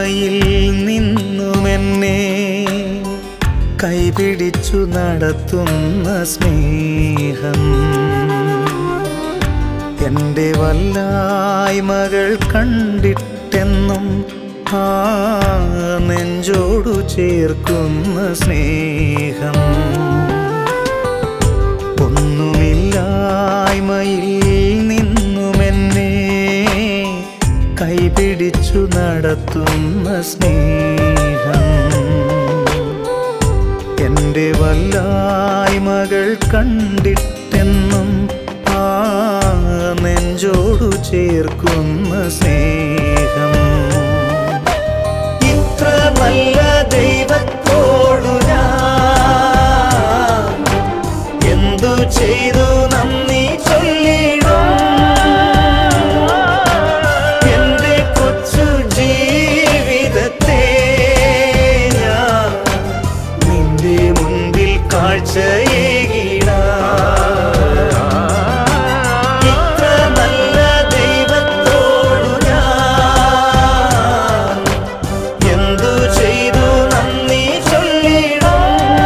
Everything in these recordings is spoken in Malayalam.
ഇല്ലായ്മയിൽ നിന്നുമെന്നെ കൈപിടിച്ചു നടത്തുന്ന സ്നേഹം എൻ്റെ വല്ലായ്മകൾ കണ്ടിട്ടെന്നും ആ നെഞ്ചോടു ചേർക്കുന്ന സ്നേഹം ഒന്നുമില്ലായ്മയിൽ നിന്നുമെന്നെ കൈപിടിച്ചു നടത്തുന്ന സ്നേഹം എൻ്റെ വല്ലായ്മകൾ കണ്ടിട്ടെന്നും ആ നെഞ്ചോടു ചേർക്കുന്ന സ്നേഹം ഇത്ര നല്ല ദൈവത്തോടു ഞാൻ എന്തു ചെയ്തു നന്ദി ചൊല്ലിടും എന്റെ കൊച്ചു ജീവിതത്തെ ഞാൻ നിന്റെ മുൻപിൽ കാഴ്ചയേകിടാം ഇത്ര നല്ല ദൈവത്തോടു ഞാൻ എന്തു ചെയ്തു നന്ദി ചൊല്ലിടും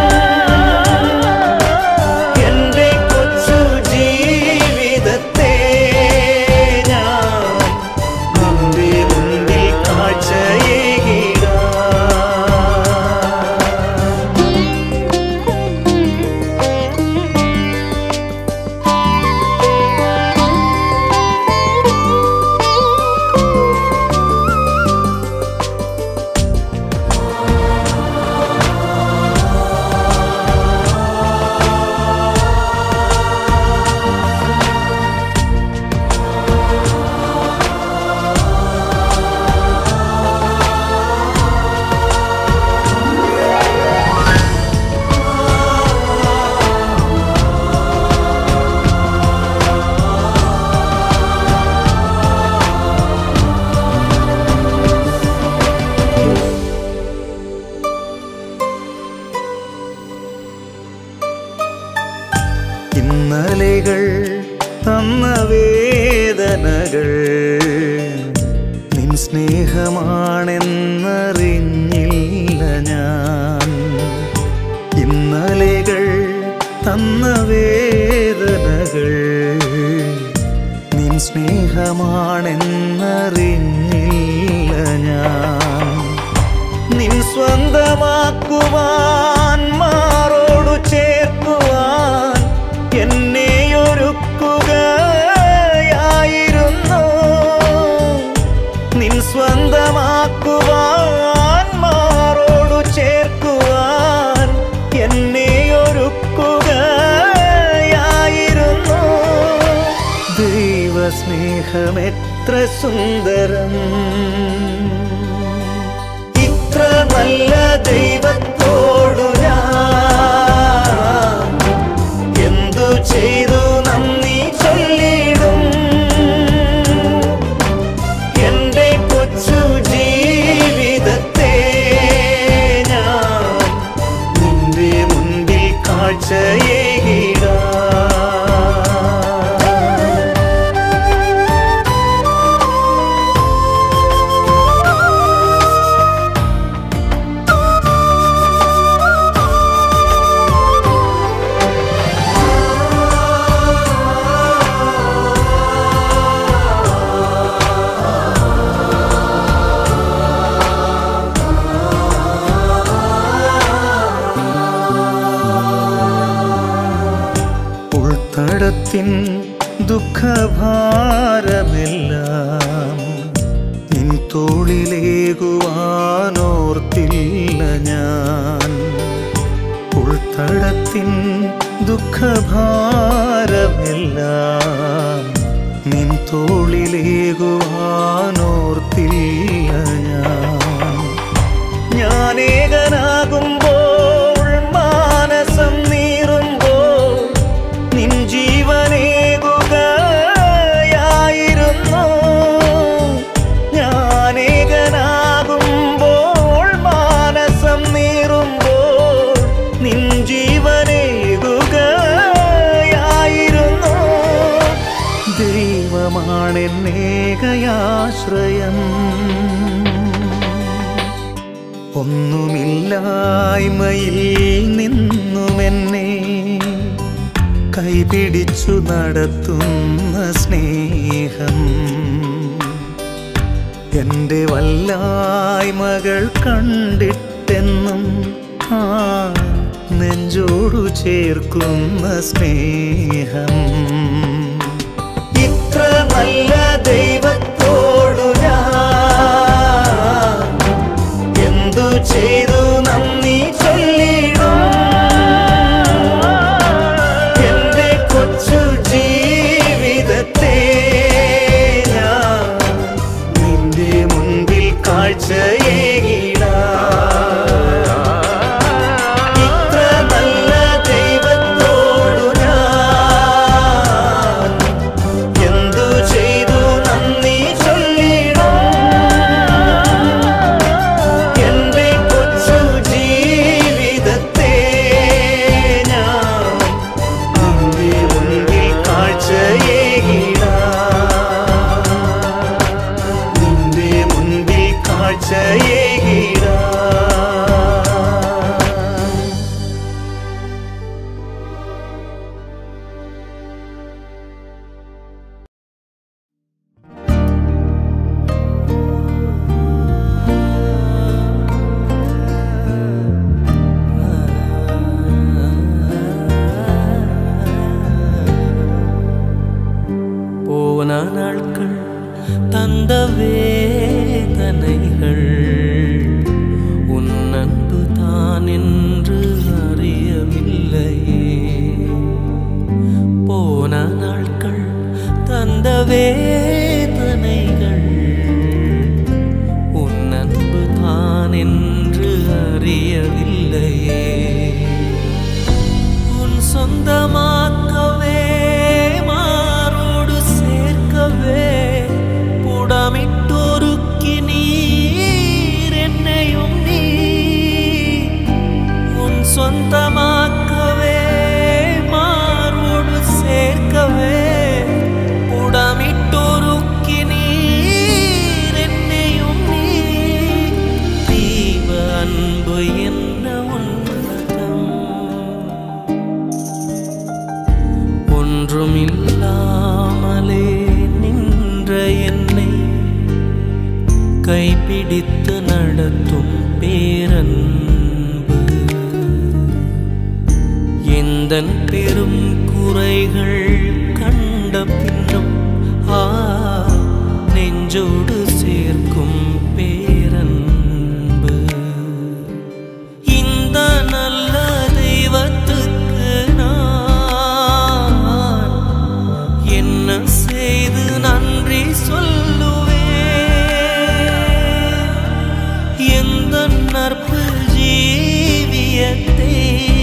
എന്റെ കൊച്ചു ജീവിതത്തെ ഞാൻ നിന്റെ മുൻപിൽ കാഴ്ചയേകിടാം ഇന്നലെകൾ തന്ന വേദനകൾ നിൻ സ്നേഹമാണെന്നറിഞ്ഞില്ല ഞാൻ ഇന്നലെകൾ തന്ന വേദനകൾ നിൻ സ്നേഹമാണെന്നറിഞ്ഞില്ല ഞാൻ നിൻ സ്വന്തമാക്കുവാൻ മാറോടു ചേർക്കുവാൻ എന്നെ ഒരുക്കുകയായിരുന്നു നിൻ സ്വന്തമാക്കുവാൻ മാറോടു ചേർക്കുവാൻ എന്നെ ഒരുക്കുകയായിരുന്നു ദൈവസ്നേഹമെത്ര സുന്ദരം ഇത്ര നല്ല ദൈവത്തോടു ഞാൻ എന്തു ചെയ്തു നന്ദി ചൊല്ലിടും എന്റെ കൊച്ചു ജീവിതത്തെ ഞാൻ നിന്റെ മുൻപിൽ കാഴ്ചയേകിടാം ഉൾത്തടത്തിൻ ദുഃഖഭാരമെല്ലാം നിൻ തോളിലേകുവാനോർത്തില്ല ഞാൻ ഉൾത്തടത്തിൻ ദുഃഖഭാരമെല്ലാം നിൻ തോളിലേകുവാനോർത്തില്ല ഞാൻ ഞാനേകനാകുമ്പോൾ മാനസം നീറുമ്പോൾ നിൻ ജീവനേകുകയായിരുന്നു ഞാനേകനാകുമ്പോൾ മാനസം നീറുമ്പോൾ നിൻ ജീവനേകുകയായിരുന്നു ദൈവമാണെന്നേകയാശ്രയം ഒന്നുമില്ലായ്മയിൽ നിന്നുമെന്നെ കൈപിടിച്ചു നടത്തുന്ന സ്നേഹം എൻ്റെ വല്ലായ്മകൾ കണ്ടിട്ടെന്നും ആ നെഞ്ചോടു ചേർക്കുന്ന സ്നേഹം ഇത്ര നല്ല ദൈവത്തോടു ഞാൻ എന്തു ചെയ്തു നന്ദി ചൊല്ലിടും എന്റെ കൊച്ചു ജീവിതത്തെ ഞാൻ നിന്റെ മുൻപിൽ കാഴ്ചയേകിടാം ഇത്ര നല്ല ദൈവത്തോടു ഞാൻ എന്തു ചെയ്തു നന്ദി ചൊല്ലിടും എന്റെ കൊച്ചു ജീവിതത്തെ ഞാൻ നിന്റെ മുൻപിൽ കാഴ്ചയേകിടാം നിന്റെ മുൻപിൽ കാഴ്ചയേകിടാം போன நாட்கள் தந்த வேதனைகள் உன் அன்பு தான் என்று அறியவில்லையே போன நாட்கள் தந்த வேதனைகள் உன் அன்பு தான் என்று அறியவில்லையே உன் சொந்தமாக்கவே மாரோடு சேர்க்கவே புடமிட்டொருக்கி நீர் என்னையும் நீ உன் சொந்தமாக்கவே மார்போடு சேர்க்கவே புடமிட்டொருக்கி நீர் என்னையும் நீ தீவ அன்பு என்ன உன்னதம் ஒன்றுமில்லாமலே நின்ற என்னை கைப்பிடித்து நடத்தும் பேரன்பு எந்தன் பெரும் குறைகள் கண்ட பின்னும் ஆ நெஞ்சோடு சேர்க்கும் பேரன்பு இந்த நல்ல தெய்வத்துக்கு நான் என்ன செய்து நன்றி சொல்லுவேன் எந்த நற்பு ஜீவியத்தை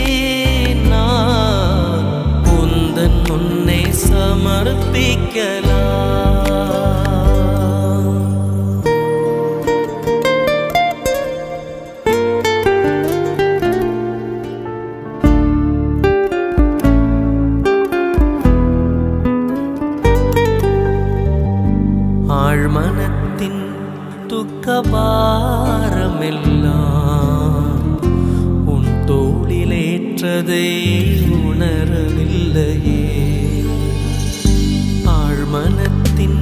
நான் உந்தன் முன்னே சமர்ப்பிக்கலாம் ஆழ்மனத்தின் துக்கபாரமெல்லாம் உன் தோளிலேற்றதை உணரவில்லையே ஆழ்மனத்தின்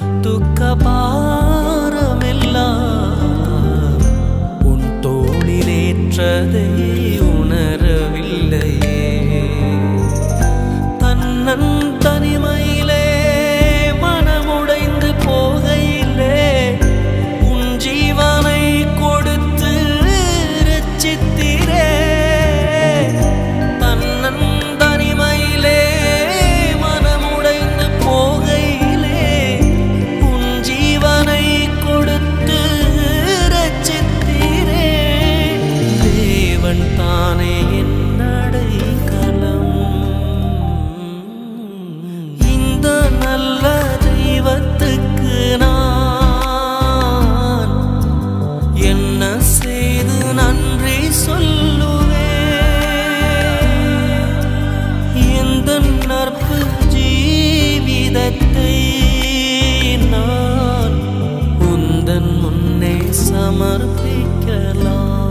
துக்கபாரமெல்லாம் உன் தோளிலேற்றதை உணரவில்லையே தன்னன் தனிமையிலே மனமுடைந்து போகையிலே உன் ஜீவனை கொடுத்து ரட்சித்தீரே தன்னன் தனிமையிலே மனமுடைந்து போகையிலே உன் ஜீவனை கொடுத்து ரட்சித்தீரே தேவன் தானே என் அடைக்கலம் இந்த நல்ல தெய்வத்துக்கு நான் என்ன செய்து நன்றி சொல்லுவேன் எந்த நற்பு ஜீவிதத்தை நான் உந்தன் முன்னே சமர்ப்பிக்கலாம்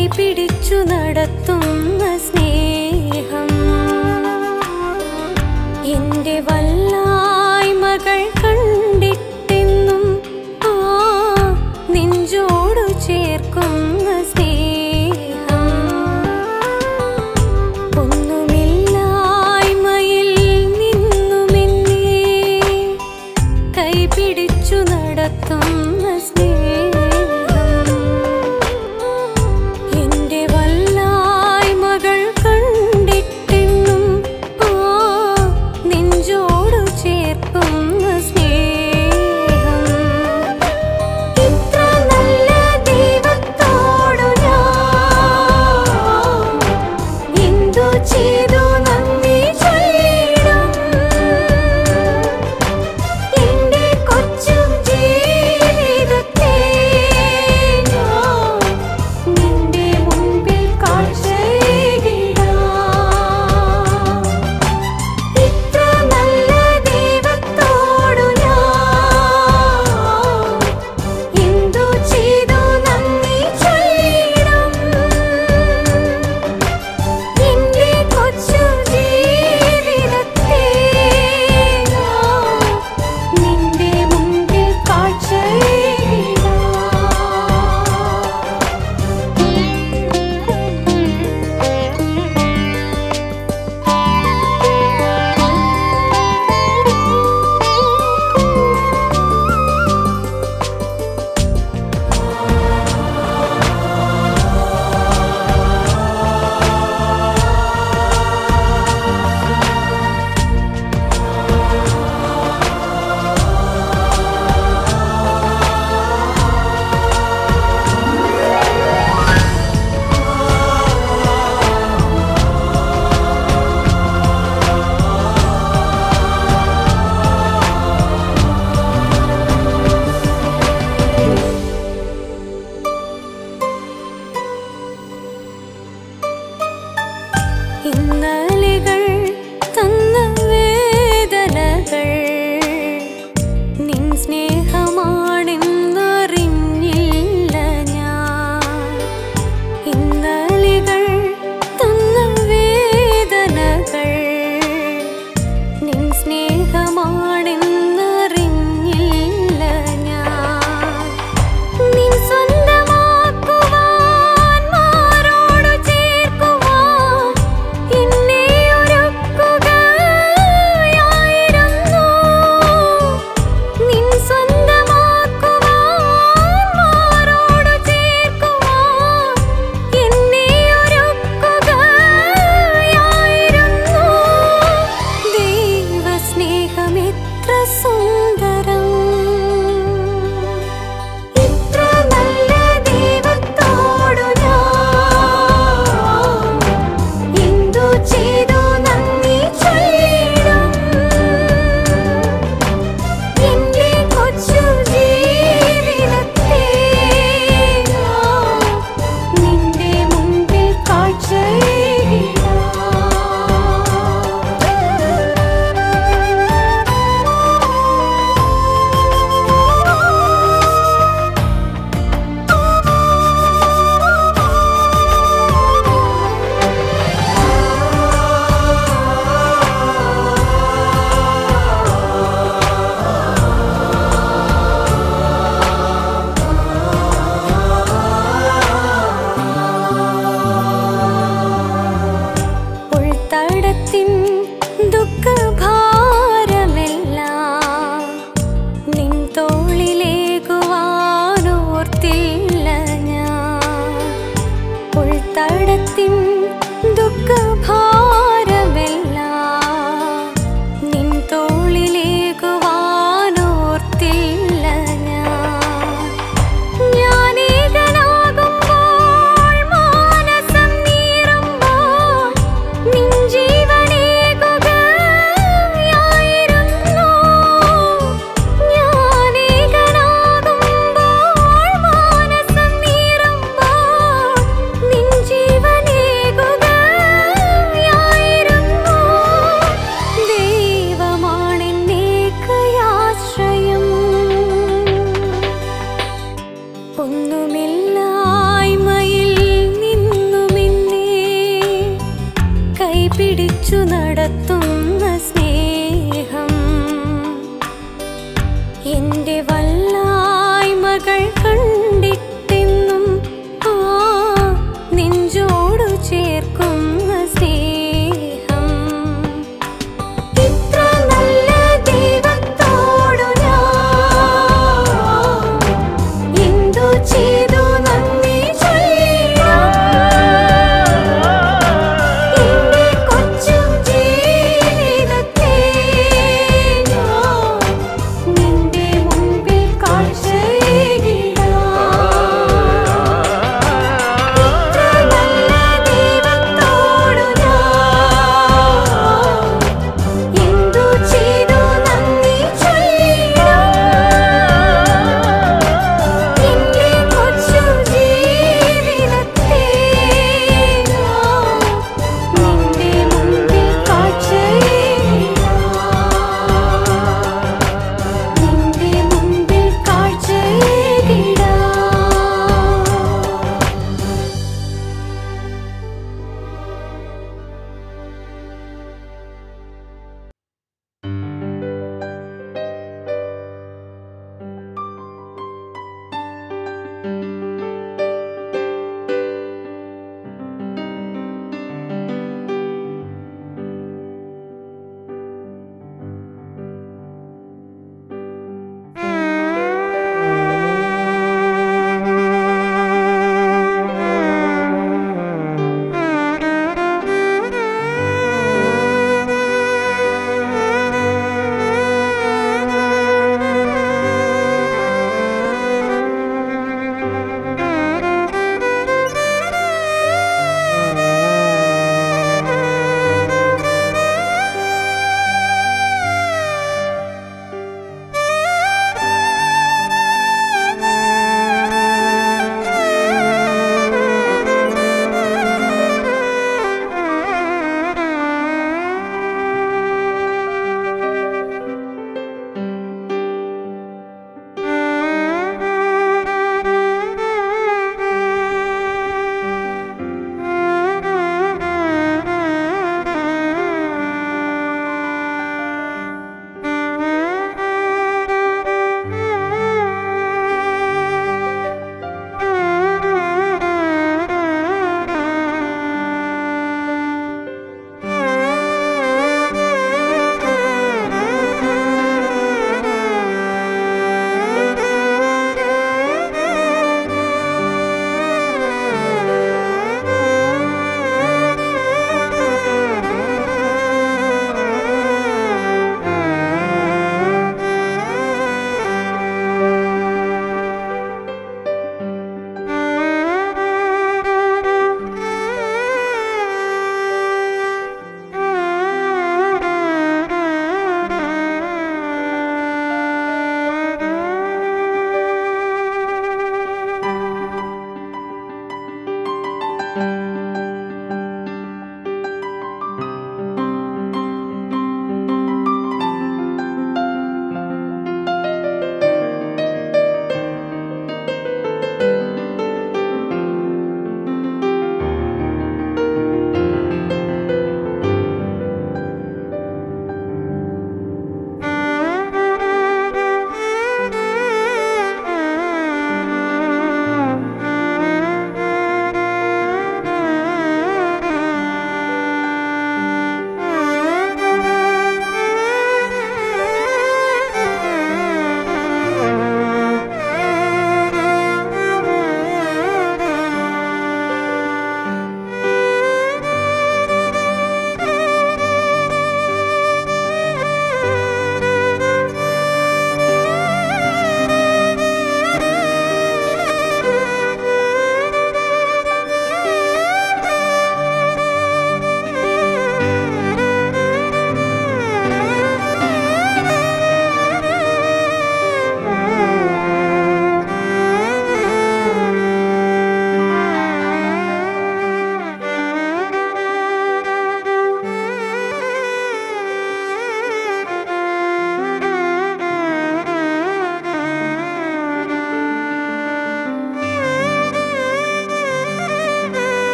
കൈപിടിച്ചു നടത്തുന്ന സ്നേഹം എന്റെ വല്ലായ്മകൾ കണ്ടിട്ടെന്നും ആ നെഞ്ചോടു ചേർക്കുന്ന സ്നേഹം ഒന്നുമില്ലായ്മയിൽ നിന്നുമെന്നേ കൈപിടിച്ചു നടത്തുന്ന സ്നേഹം എന്റെ വല്ലായ്മകൾ കണ്ടിട്ടെന്നും ആ നെഞ്ചോടു ചേർക്കുന്ന സ്നേഹം ഇത്ര നല്ല ദൈവത്തോടു ഞാൻ എന്തു ചെയ്തു നന്ദി ചൊല്ലിടും എന്റെ കൊച്ചു ജീവിതത്തെ ഞാൻ നിന്റെ മുൻപിൽ കാഴ്ചയിടാം ഇത്ര നല്ല ദൈവത്തോടു ഞാൻ എന്തു ചെയ്തു നന്ദി ചൊല്ലിടും എന്റെ കൊച്ചു ജീവിതത്തെ ഞാൻ നിന്റെ മുൻപിൽ കാഴ്ചയിടാം ഇന്നലെകൾ തന്ന വേദനകൾ നിൻ സ്നേഹമാണെന്നറിഞ്ഞില്ല ഞാൻ ഇന്നലെകൾ തന്ന വേദനകൾ നിൻ സ്നേഹമാണെന്നറിഞ്ഞില്ല ഞാൻ നിൻ സ്വന്തമാക്കുവാൻ മാറോടു ചേർക്കുവാൻ എന്നെ ഒരുക്കുകയായിരുന്നു നിൻ സ്വന്തമാക്കുവാൻ മാറോടു ചേർക്കുവാൻ എന്നെ ഒരുക്കുകയായിരുന്നു ദൈവസ്നേഹം എത്ര സുന്ദരം ഇത്ര നല്ല ദൈവത്തോടു ഞാൻ എന്തു ചെയ്തു നന്ദി ചൊല്ലിടും എന്റെ കൊച്ചു ജീവിതത്തെ ഞാൻ നിന്റെ മുൻപിൽ കാഴ്ചയിടാം ഉൾത്തടത്തിൻ ദുഃഖഭാരമെല്ലാം നിൻ തോളിലേകുവാനോർത്തില്ല ഞാൻ ഉൾത്തടത്തിൻ ദുഃഖഭാരമെല്ലാം നിൻ തോളിലേകുവാനോർത്തില്ല ഞാൻ ഞാനേകനാകുമ്പോൾ മാനസം നീറുമ്പോൾ നിൻ ജീവനേകുകയായിരുന്നു ഞാനേകനാകുമ്പോൾ മാനസം നീറുമ്പോൾ നിൻ ജീവനേകുകയായിരുന്നു പിടിച്ചു നടത്തുന്ന സ്നേഹം എന്റെ വല്ലായ്മകൾ കണ്ടിട്ടെന്നും ആ നെഞ്ചോടു ചേർക്കുന്ന സ്നേഹം ഇത്ര നല്ല ദൈവത്തോടു ഞാൻ എന്തു ചെയ്തു നന്ദി ചൊല്ലിടാം എന്റെ കൊച്ചു ജീവിതത്തെ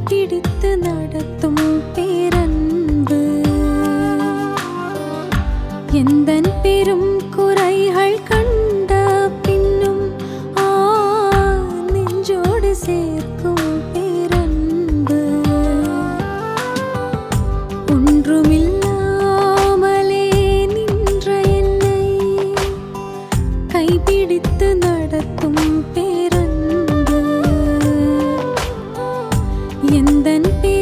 கைபிடித்து நடத்தும் பேரன்பு எந்தன் பெரும் குறைகள் கண்ட பின்னும் ஆ நெஞ்சோடு சேர்க்கும் பேரன்பு ஒன்றுமில்லாமலே நின்ற என்னை கைபிடித்து நடத்தும் பேரன்பு எந்தன்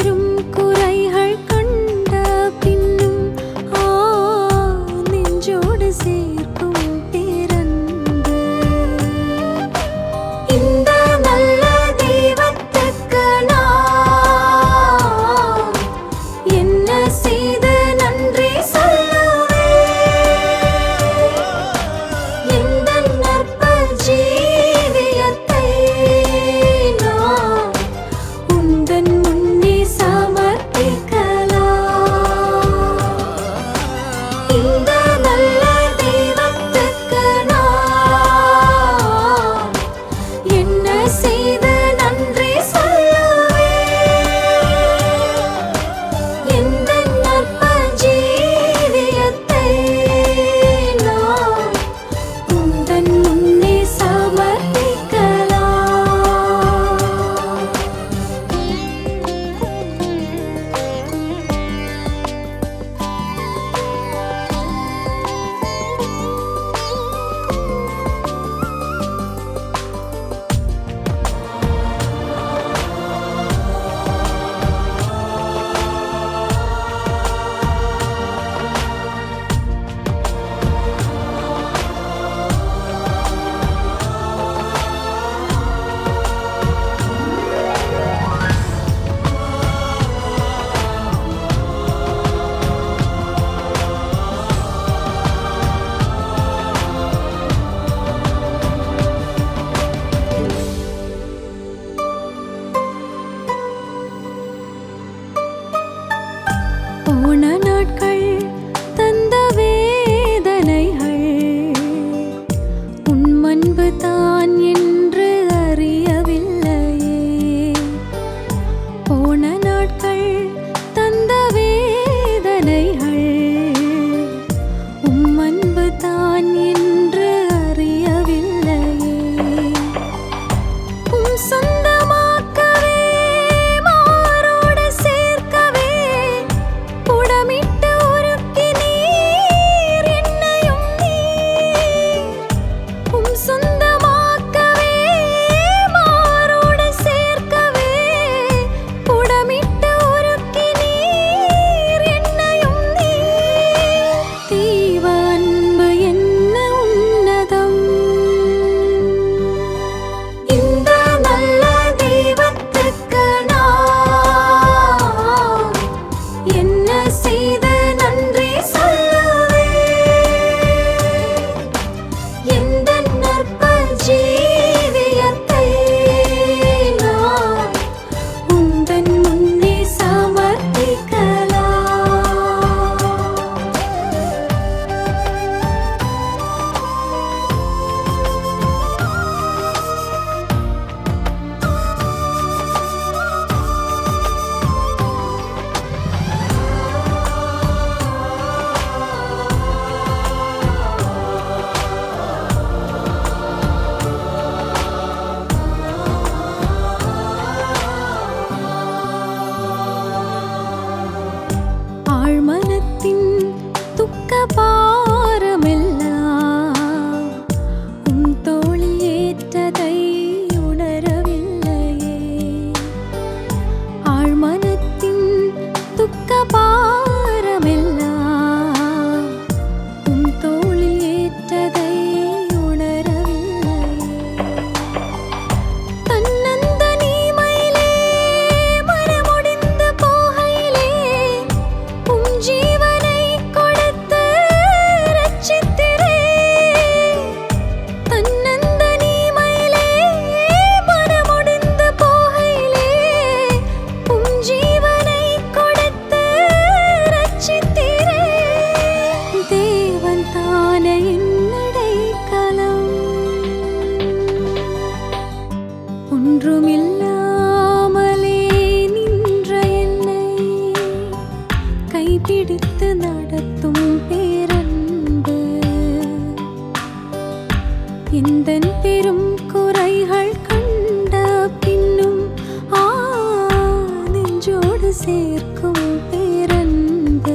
சேர்க்கும் பேரன்பு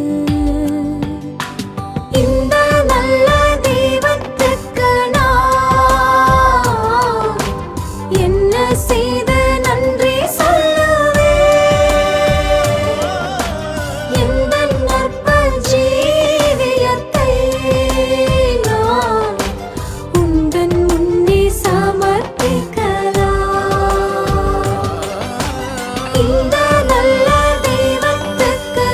இந்த நல்ல தெய்வத்துக்கு நான் என்ன செய்து நன்றி சொல்லுவேன் எந்த நற்ப ஜீவியத்தை நான் உந்தன் முன்னே சமர்ப்பிக்கலாம் இந்த நல்ல தெய்வத்துக்கு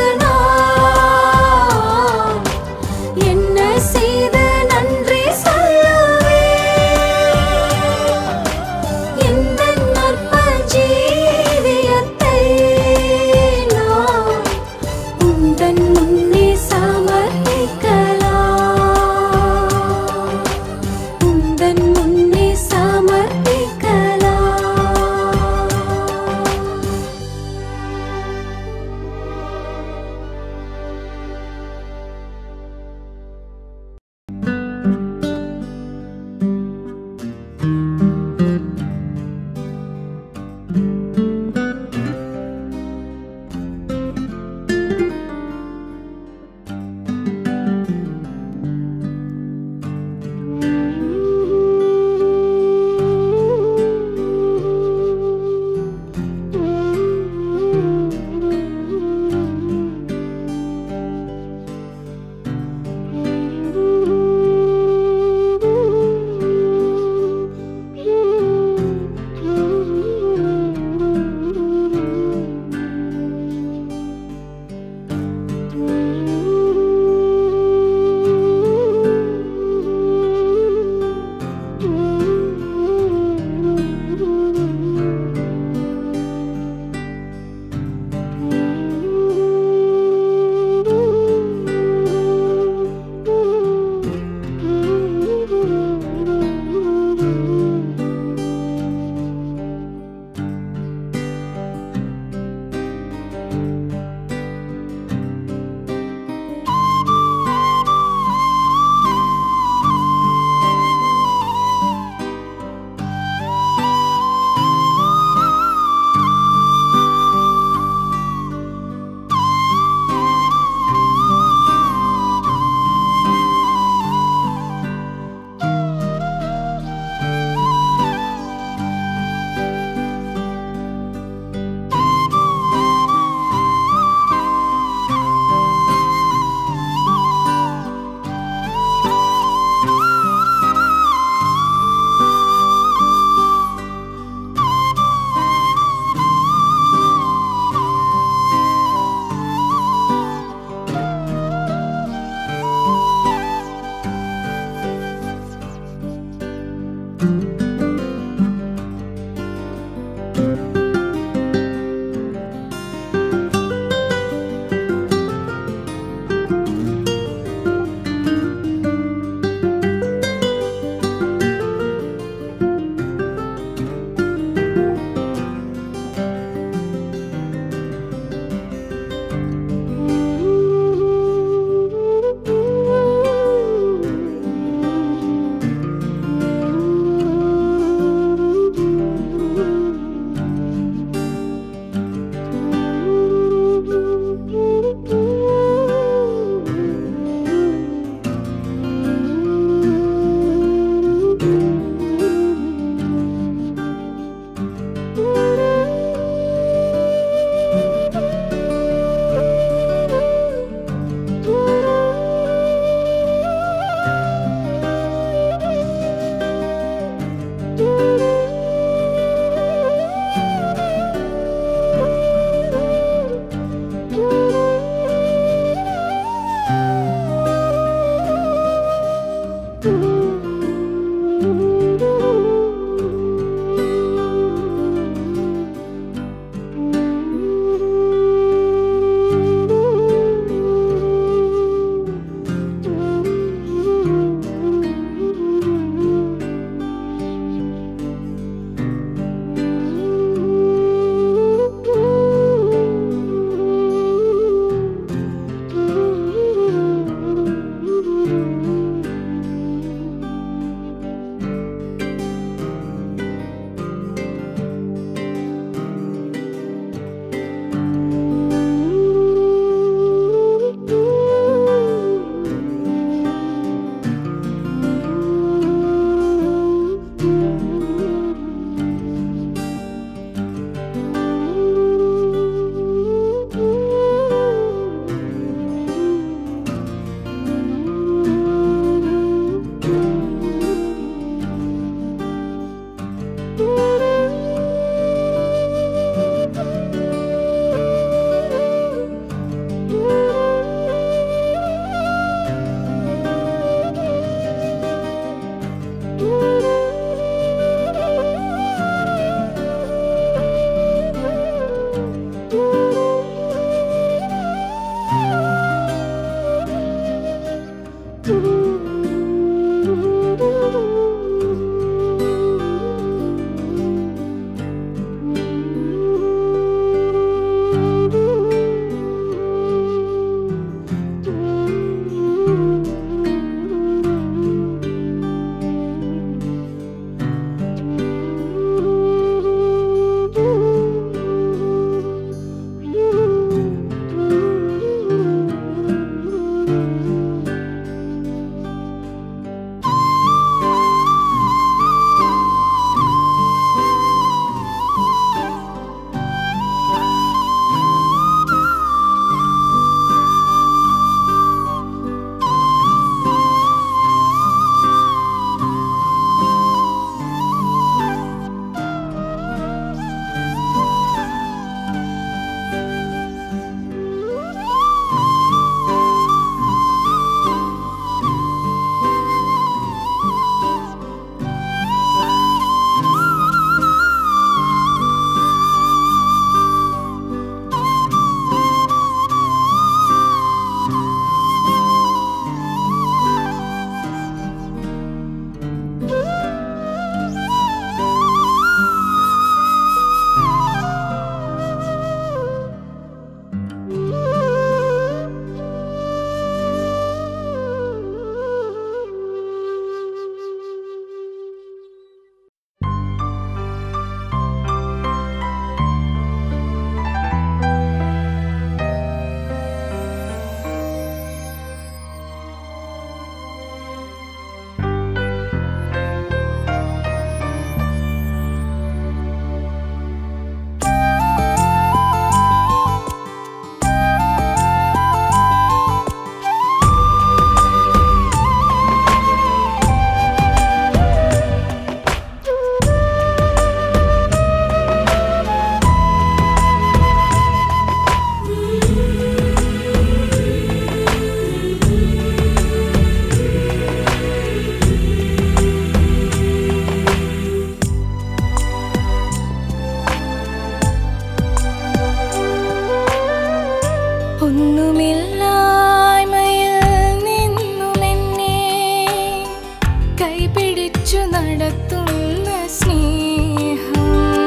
ഒന്നുമില്ലായ്മയിൽ നിന്നുമെന്നെ കൈപിടിച്ചു നടത്തുന്ന സ്നേഹം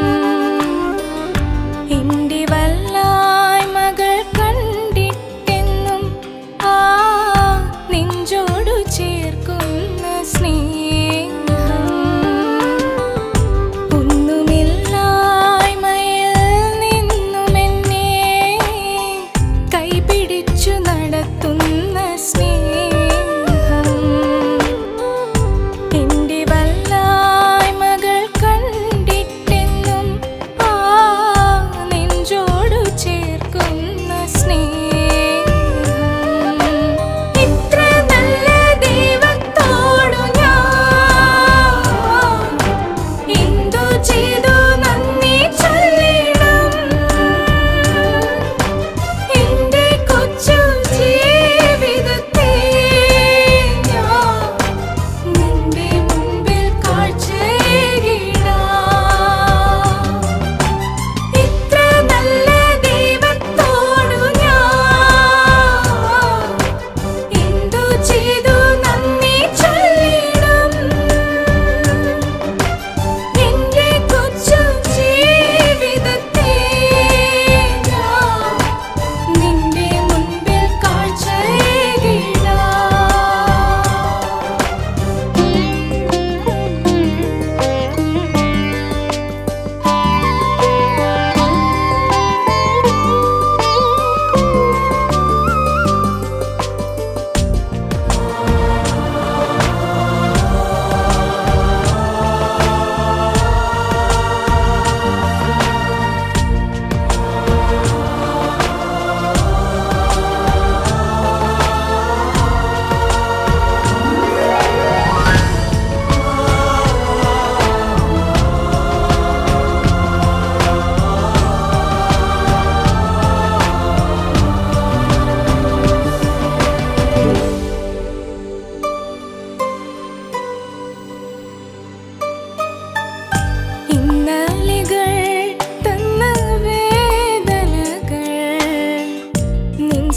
എന്റെ വല്ലായ്മകൾ കണ്ടിട്ടെന്നും ആ നെഞ്ചോടു ചേർക്കുന്ന സ്നേഹം ഒന്നുമില്ലായ്മയിൽ നിന്നുമെന്നെ കൈപിടിച്ചു നടത്തുന്ന സ്നേഹം എന്റെ വല്ലായ്മകൾ കണ്ടിട്ടെന്നും ആ നെഞ്ചോടു ചേർക്കുന്ന സ്നേഹം ഇത്ര നല്ല ദൈവത്തോടു ഞാൻ എന്തു ചെയ്തു നന്ദി ചൊല്ലിടും എന്റെ കൊച്ചു ജീവിതത്തെ ഞാൻ നിന്റെ മുൻപിൽ കാഴ്ചയിടാം ഇത്ര നല്ല ദൈവത്തോടു ഞാൻ എന്തു ചെയ്തു നന്ദി ചൊല്ലിടും എന്റെ കൊച്ചു ജീവിതത്തെ ഞാൻ നിന്റെ മുൻപിൽ കാഴ്ചയിടാം ഇന്നലെകൾ തന്ന വേദനകൾ നിൻ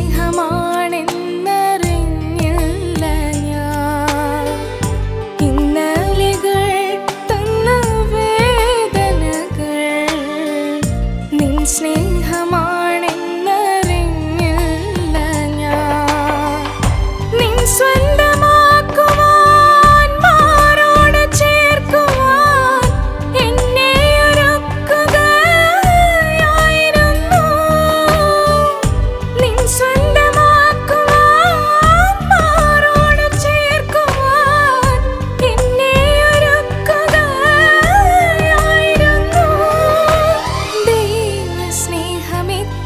സ്നേഹമാണെന്നറിഞ്ഞില്ല ഞാൻ ഇന്നലെകൾ തന്ന വേദനകൾ നിൻ സ്നേഹമാണെന്നറിഞ്ഞില്ല ഞാൻ നിൻ സ്വന്തമാക്കുവാൻ മാറോട് ചേർക്കുവാൻ എന്നെ ഒരുക്കുകയായിരുന്നു നിൻ സ്വന്തമാക്കുവാൻ മാറോട് ചേർക്കുവാൻ എന്നെ ഒരുക്കുകയായിരുന്നു ദൈവ സ്നേഹമിത്ര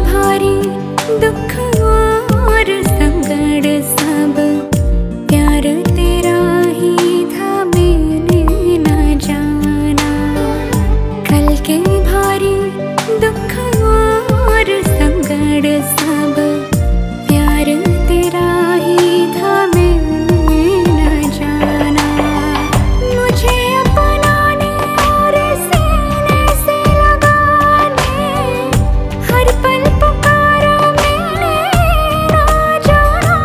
भारी दुख और संकट सब प्यार तेरा ही था मैंने न जाना कल के भारी दुख और संकट सब प्यार तेरा ही था मैंने न जाना मुझे अपनाने और सीने से लगाने हर पल पुकारा मैंने ना जाना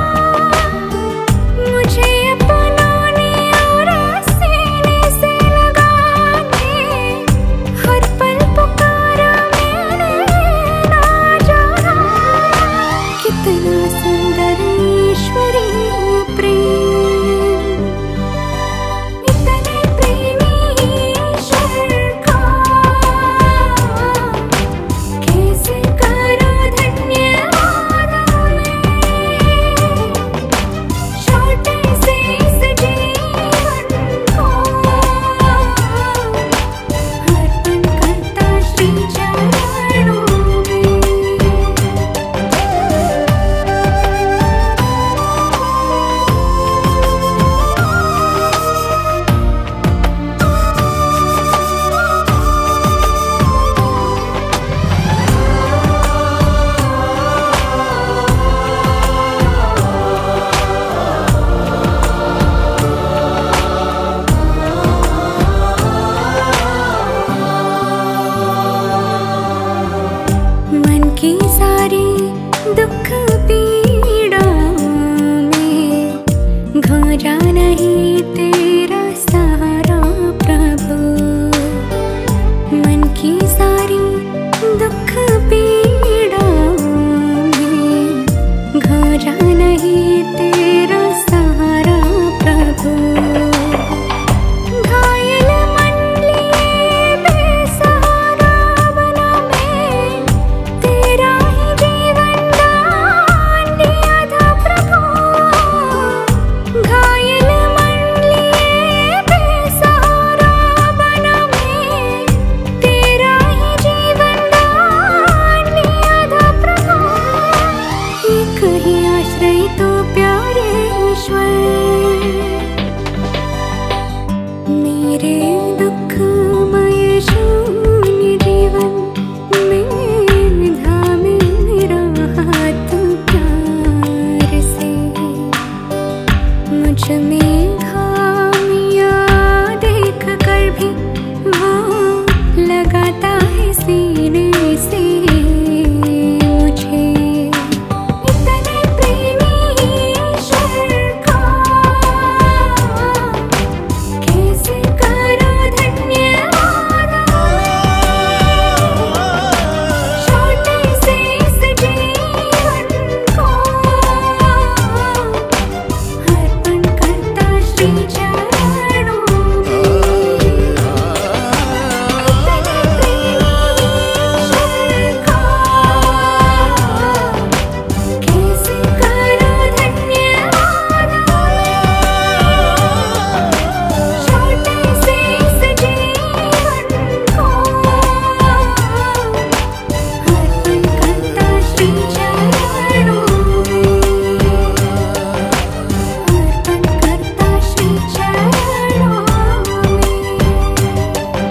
मुझे अपनाने और सीने से लगाने हर पल पुकारा मैंने ना जाना कितना सुंदर ईश्वरीय प्रेम इतने प्रेमी ईश्वर का कैसे करो धन्यवाद मैं छोटे से इस जीवन को अर्पण करता श्री चरणों में मन की सारी दुख पीड़ाओं में घोरा नहीं तेरा सहारा प्रभु मन की सारी दुख पीड़ाओं में घोरा नहीं तेरा सहारा प्रभु घायल मन लिए बेसहारा बना मैं तेरा ही जीवन दान दिया था प्रभु घायल मन लिए बेसहारा बना मैं तेरा ही जीवन दान दिया था प्रभु एक ही आश्रय तो प्यारे ईश्वर मेरे दुखमय शून्य जीवन में धामे मेरा हाथ प्यार से मुझ में खामियां देख कर भी वो लगाता है सीने से मुझे इतने प्रेमी ईश्वर का कैसे करो धन्यवाद छोटे से इस जीवन को अर्पण करता श्री चरणों में इतने प्रेमी ईश्वर का कैसे करो धन्यवाद छोटे से इस जीवन को अर्पण करता श्री चरणों में अर्पण करता श्री चरणों में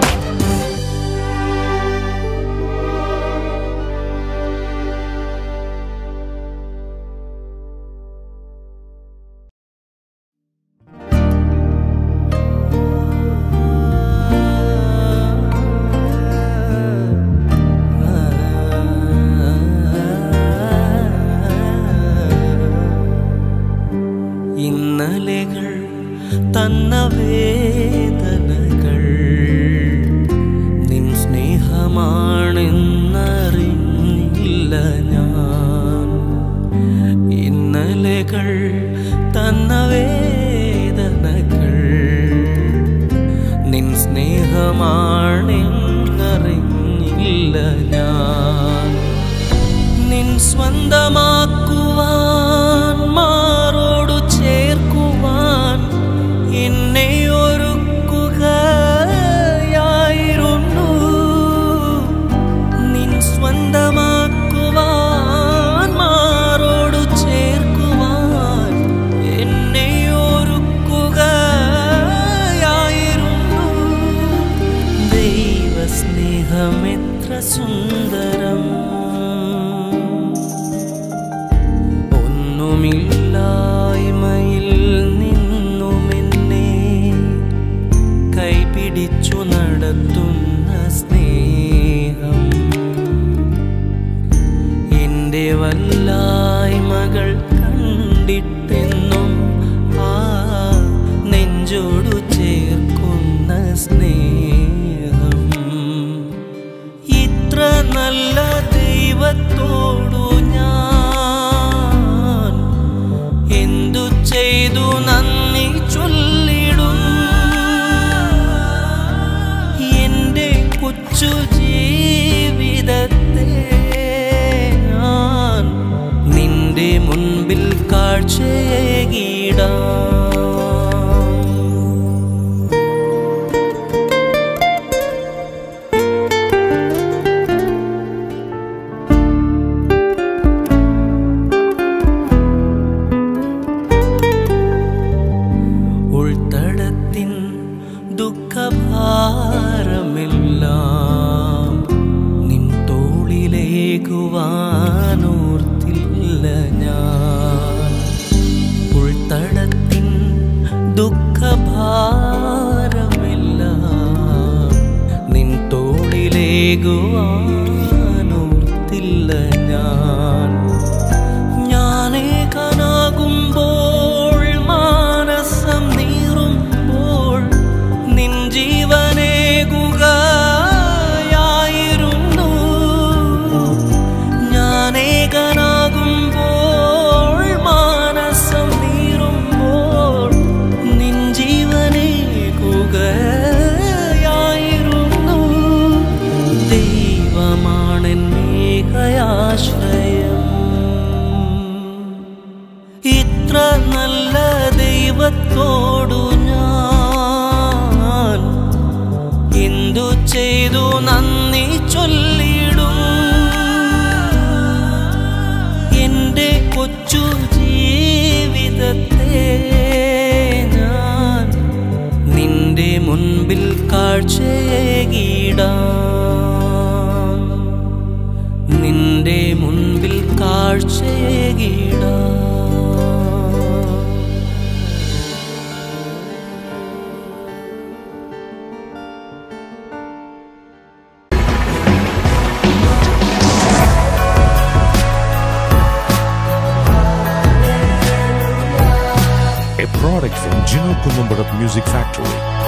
ഇന്നലെകൾ തന്ന വേദനകൾ നിൻ സ്നേഹമാണെന്നറിഞ്ഞില്ല ഞാൻ ഇന്നലെകൾ തന്ന വേദനകൾ നിൻ സ്നേഹമാണെന്നറിഞ്ഞില്ല ഞാൻ നിൻ സ്വന്തമാക്കുവാൻ മാറോടു ചേർക്കുവാൻ എന്നെ ഒരുക്കുകയായിരുന്നു നിൻ സ്വന്തമാക്കുവാൻ എൻ്റെ വല്ലായ്മകൾ കണ്ടിട്ടെന്നും ആ നെഞ്ചോടു ചേർക്കുന്ന സ്നേഹം ഇത്ര നല്ല ദൈവത്തോടു ഞാൻ എന്തു ചെയ്തു നന്ദി ചൊല്ലിടും എൻ്റെ കൊച്ചു ജീവിതത്തെ ഞാൻ നിന്റെ മുൻപിൽ കാഴ്ചയേകിടാം ഉൾത്തടത്തിൻ ദുഃഖഭാരമെല്ലാം നിൻ തോളിലേകുവാനോർത്തില്ല ഞാൻ ഉൾത്തടത്തിൻ ദുഃഖഭാരമെല്ലാം നിൻ തോളിലേകുവാനോർത്തില്ല ഞാൻ ഞാനേകനാകുമ്പോൾ മാനസം നീറുമ്പോൾ നിൻ ജീവനേകുകയായിരുന്നു ഞാനേകനാകുമ്പോൾ മാനസം നീറുമ്പോൾ നിൻ ജീവനേകുകയായിരുന്നു ദൈവമാണെന്നേകയാശ്രയം ഇത്ര നല്ല ദൈവത്തോടു ഞാൻ എന്തു ചെയ്തു നന്ദി ചൊല്ലിടും എൻ്റെ കൊച്ചു ജീവിതത്തെ ഞാൻ നിന്റെ മുൻപിൽ കാഴ്ചയേകിടാം നിന്റെ മുൻപിൽ കാഴ്ചയേകിടാം a product from Gino Columbarat Music Factory.